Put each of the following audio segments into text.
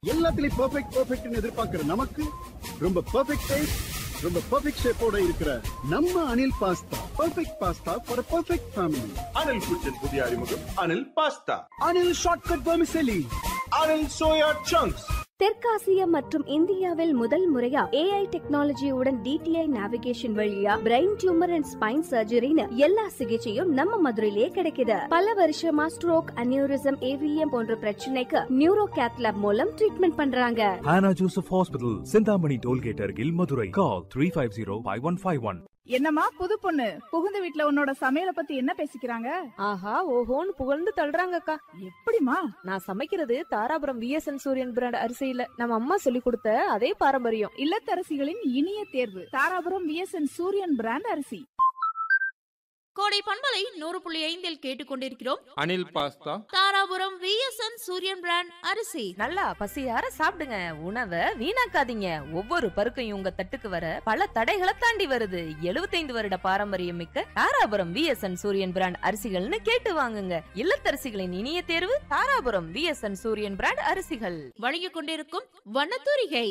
எல்லாத்துலயும் பெர்ஃபெக்ட் பெர்ஃபெக்ட்னு எதிர்பார்க்கிற நமக்கு ரொம்ப பெர்ஃபெக்ட் டேஸ்ட் ரொம்ப பெர்ஃபெக்ட் ஷேப்போட இருக்கிற நம்ம Anil pasta perfect pasta for perfect family Anil kitchen புதிய அறிமுகம் Anil pasta Anil shortcut vermicelli Anil soya chunks தெற்காசியா மற்றும் இந்தியாவில் முதல் முறையா ஏஐ டெக்னாலஜியுடன் டிடிஐ நேவிகேஷன் வழியா பிரெயின் டியூமர் அண்ட் ஸ்பைன் சர்ஜரின்னு எல்லா சிகிச்சையும் நம்ம மதுரையிலே கிடைக்குது பல வருஷமா ஸ்ட்ரோக் அனியூரிசம் ஏவிஎம் போன்ற பிரச்சனைக்கு நியூரோ கேத்லாப் மூலம் ட்ரீட்மெண்ட் பண்றாங்க Hannah Joseph Hospital, Sindhamani Tollgate Argil, Madurai. Call 350-5151. என்னம்மா புது பொண்ணு புகுந்த வீட்ல உன்னோட சமையல பத்தி என்ன பேசிக்கிறாங்க ஆஹா ஓஹோன்னு புகழ்ந்து தள்ளுறாங்கக்கா எப்படிமா நான் சமைக்கிறது தாராபுரம் விஎஸ்என் சூரியன் பிராண்ட் அரிசியில நம்ம அம்மா சொல்லி கொடுத்த அதே பாரம்பரியம் இல்லத்தரசிகளின் இனிய தேர்வு தாராபுரம் விஎஸ்என் சூரியன் பிராண்ட் அரிசி கோடை பண்பலை நூறு புள்ளி ஐந்தில் கேட்டுக்கொண்டிருக்கிறோம் Anil pasta Dharapuram VSN Suriyan brand அரிசி நல்லா பசியார சாப்பிடுங்க உணவை வீணாக்காதீங்க ஒவ்வொரு பருக்கையும் உங்க தட்டுக்கு வர பல தடைகளை தாண்டி வருது 75 வருட பாரம்பரியம் மிக்க தாராபுரம் விஎஸ்என் சூரியன் பிராண்ட் அரிசிகள்னு கேட்டு வாங்குங்க இல்லத்தரசிகளின் இனிய தேர்வு தாராபுரம் விஎஸ்என் சூரியன் பிராண்ட் அரிசிகள் வழங்கிக் கொண்டிருக்கும் வண்ணத்தூரிகை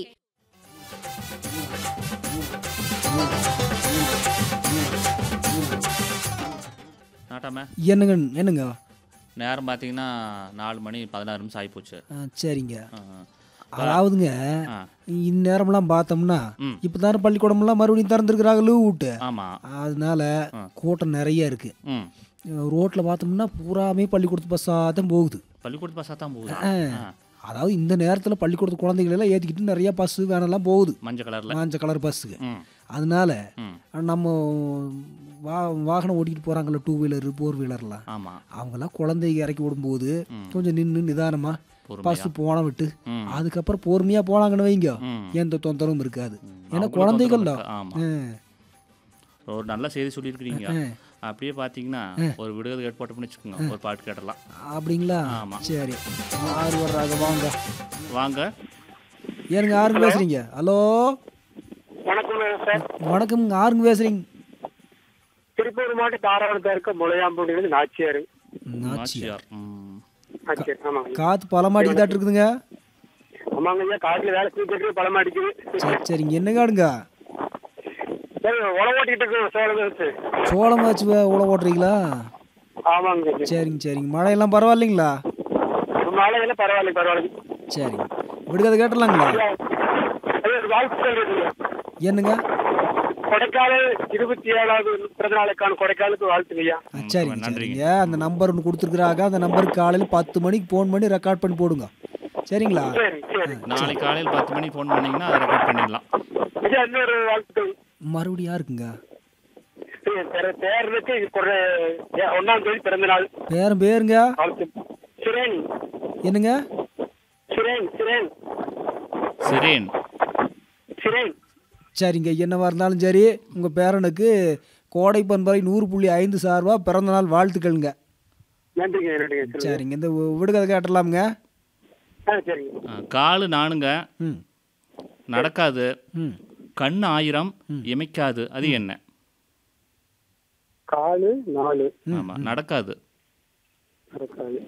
நாட்டாம என்னங்க என்னங்க நேரம் பார்த்தீங்கன்னா நாலு மணி பதினாறு நிமிஷம் ஆகிப்போச்சு ஆ, சரிங்க ஆ, ஆ. அதாவதுங்க ஆ. இந்நேரம்லாம் பார்த்தோம்னா ம். இப்பதானே பள்ளிக்கூடம்லாம் மறுபடியும் திறந்துருக்குறாங்க லீவ் விட்டு ஆமா அதனால ஆ. கூட்டம் நிறைய இருக்கு ம் ரோட்ல பார்த்தோம்னா பூராமே பள்ளிக்கூடத்து பஸ்ஸாக தான் போகுது பள்ளிக்கூட பஸ்ஸாக தான் போகுது ஆ. ஆ. அதாவது இந்த நேரத்தில் பள்ளிக்கூடத்து குழந்தைகள் எல்லாம் ஏற்றிக்கிட்டு நிறைய பஸ்ஸு வேனெல்லாம் போகுது மஞ்சள் கலர்ல மஞ்ச கலர் பஸ்ஸுக்கு ம் அதனால ம் நம்ம வா வாகனம் ஓட்டிகிட்டு போகிறாங்கல்ல டூ வீலரு ஃபோர் வீலர்லாம் ஆமா அவங்கெல்லாம் குழந்தைங்க இறக்கி விடும்போது ம். கொஞ்சம் நின்று நிதானமாக பொறுமையா. பஸ்ஸு போன விட்டு ம் அதுக்கப்புறம் பொறுமையாக போனாங்கன்னு வைங்க ம். எந்த தொந்தரவும் இருக்காது ம். ஏன்னா அவங்களும் குழந்தைகள்ல தொந்தரவு இருக்கா? ஆமா ஆ, ஒரு நல்ல செய்தி சொல்லியிருக்கிறீங்க ஆ. அப்படியே பார்த்தீங்கன்னா ஒரு விடுதலை ஏற்பாடு வச்சுக்கோங்க ஒரு பாட்டு கேட்டலாம் அப்படிங்களா ஆமா. சரி ஆறு வர்றாங்க வாங்க வாங்க ஏனுங்க ஆறுங்க பேசுறீங்க ஹலோ வணக்கம் சார் வணக்கம்ங்க ஆறுங்க பேசுறீங்க திருப்பூர் மாவட்டம் தாராபுரத்தில் இருக்க முளையாம்பூடியிலிருந்து நாச்சியார் நாச்சியா நாச்சியார் ம் நாச்சியார் ஆமாங்க காத்து பழமாடிக்கிட்டு இருக்குதுங்க ஆமாங்க ஐயா காட்டுல வேலை செஞ்சுட்டு பழம் அடிக்குது சரி சரிங்க என்ன காடுங்க சரி உழவு ஓட்டிட்டு இருக்கோம் சோழம் வச்சு சோளம் வச்சு உழ ஓட்டுறீங்களா ஆமாங்க ஐயா. சரிங்க சரிங்க மழையெல்லாம் பரவாயில்லைங்களா மழையில பரவாயில்ல பரவாயில்ல சரிங்க விடுகதை கேட்டலாங்களா ஐயா, ஐயா, ஒரு வாழ்த்து சொல்றீங்க என்னங்க கொடைக்கானல் இருபத்தி ஏழாவது பிறந்த நாளுக்கான கொடைக்கானலுக்கு வாழ்த்துங்க ஐயா ஆ, சரிங்க நன்றிங்க. சரிங்க அந்த நம்பர் ஒன்று கொடுத்துருக்குறாங்க அந்த நம்பருக்கு காலையில் பத்து மணிக்கு ஃபோன் பண்ணி ரெக்கார்ட் பண்ணி போடுங்க சரிங்களா சரி சரி நாளைக்கு காலையில் பத்து மணிக்கு ஃபோன் பண்ணீங்கன்னா அதை ரெக்கார்ட் பண்ணிடலாம் ஐயா இன்னொரு வாழ்த்துக்கள் மறுபடியும் யாருக்குங்க பேர- பேரனுக்கு ஒரு ஏ- ஒண்ணாம் தேதி பிறந்த நாள் பேரும் பேருங்க வாழ்த்து சிரேன் என்னங்க சிரேன் சிரேன் சிரேன் சிரேன் சரிங்க என்னவா இருந்தாலும் சரி உங்கள் பேரனுக்கு கோடை பண்பறை நூறு புள்ளி ஐந்து சார்பாக பிறந்த நாள் வாழ்த்துக்கள்ங்க நன்றிங்க நன்றிங்க சொல்லுங்க. சரிங்க இந்த வி- விடுகதை கேட்டலாமுங்க ஆ சரிங்க ஆ, காலு நானுங்க ம் நடக்காது ம் கண் ஆயிரம் இமைக்காது அது என்ன காலு நாலு ஆமா நடக்காது நடக்காது